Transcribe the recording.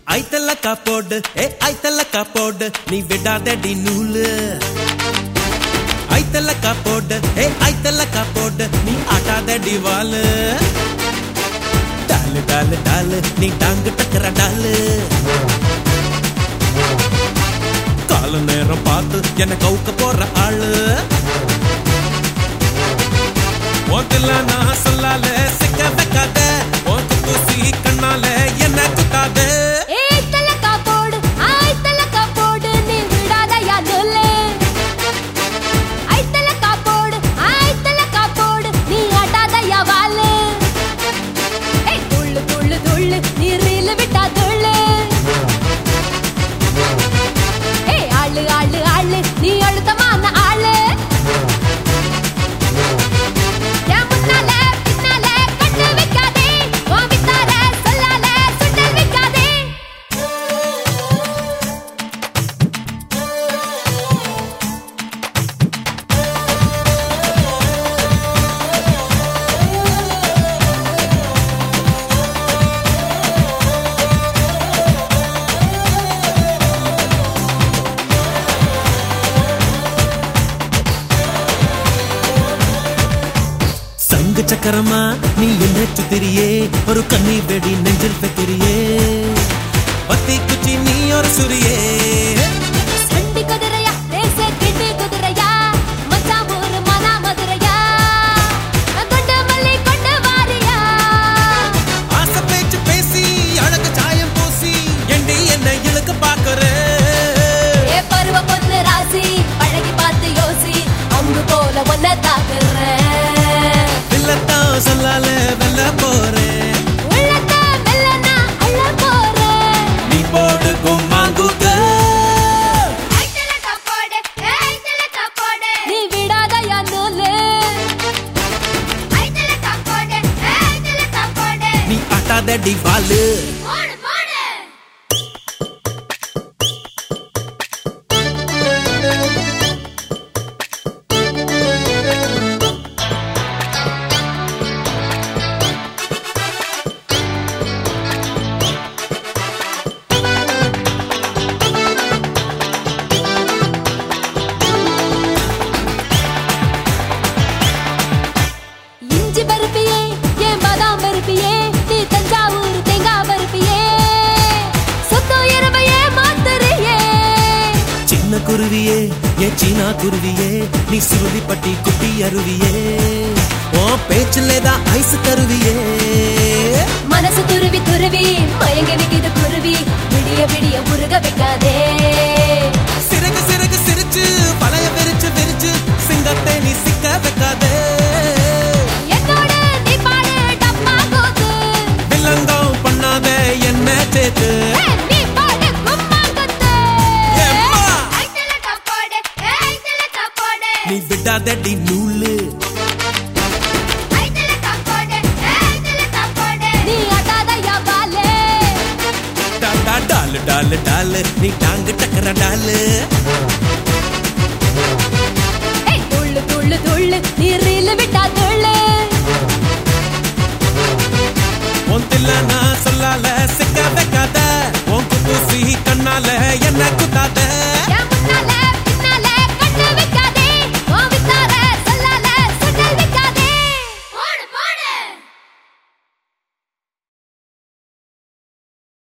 ஐத்தலக்கா போடு ஏ ஐத்தலக்கா போடு நீ விடாதடி நூலு ஐத்தலக்கா போடு ஏ ஐத்தலக்கா போடு நீ ஆட்டாதடி வாலு டாலு டாலு டாலு நீ டாங்கு டக்கற டாலு கால நேரம் பார்த்து என்ன கவுக்க போற ஆளு உன்கிட்ட நான் சொல்லால சிக்க வைக்காத உன் தூசி கண்ணால என்ன குத்தாத ஏய் தலக்கா போடு ஆய் தலக்கா போடு நீ விடாதயா நொல்லே ஐ தலக்கா போடு ஆய் தலக்கா போடு நீ ஆட்டாதயா வாலு ஏய் துள்ளு துள்ளு துள்ளு நீ ரீல் விட்டா துள்ளு ஏய் ஆளு ஆளு ஆளு நீ அழுத்தமான ஆளு என் முன்னால பின்னால கண்ணு வைக்காதே உன் வித்தார சொல்லால சுண்டல் வைக்காதே சங்கு சக்கரமா நீ என்ன சுத்திரியே ஒரு கண்ணி வெடி நெஞ்சில் வைக்கிறியே பத்தி குச்சி நீ ஒரு சுரியே சண்டி குதிரையா ரேச கிண்டி குதிரையா மச்சான் ஊரு மனா மதுரையா கொண்டு மல்லி கொண்டு வாரியா ஆசை பேச்சு பேசி அழகு சாயம் பூசி எண்டி என்ன இழுக்க பாக்குற ஏ பருவ பொண்ணு ராசி பழகி பார்த்து யோசி அம்பு போல ஒன்ன தாக்குறேன் இல்லத்தான் சொல்லால வெல்ல போறேன் உள்ளத்த மெல்லனா அள்ள போறேன் நீ போடு கும்மாங்குத்த நீ விடாதயா நூலு நீ ஆட்டாதடி வாலு இஞ்சி பருப்பியே ஏன் பாதாம் பருப்பியே நீ தஞ்சாவூர் தேங்காய் பருப்பியே சொத்தம் இரவையே மாத்துறியே சின்ன குருவியே ஏ சீனா குருவியே நீ சுருதி பட்டி குட்டி அருவியே ஓ பேச்சிலே தான் ஐஸ் தருவியே மனசு துருவி துருவி மயங்க வைக்குது குருவி விடிய விடிய உருக வைக்காதே சிறகு சிறகு சிரிச்சு பழைய விரிச்சு விரிச்சு சிங்கத்தை நீ சிக்க வைக்காதே என்னோட நீ பாடு டப்பா கூத்து வில்லங்கம் பண்ணாத என்ன சேர்த்து ஏய், நீ பாடு கும்மா குத்து ஏம்மா! ஐத்தல டப்பாடு ஐத்தல டப்பாடு நீ விடாதடி நூலு ஐத்தல டப்பாடு ஐத்தல டப்பாடு நீ அடாதயா பாலே டா டா டாலு டாலு டாலு நீ டாங்கு டக்கர டாலு ஏய் துள்ளு துள்ளு துள்ளு நீ ரீல் விட்டா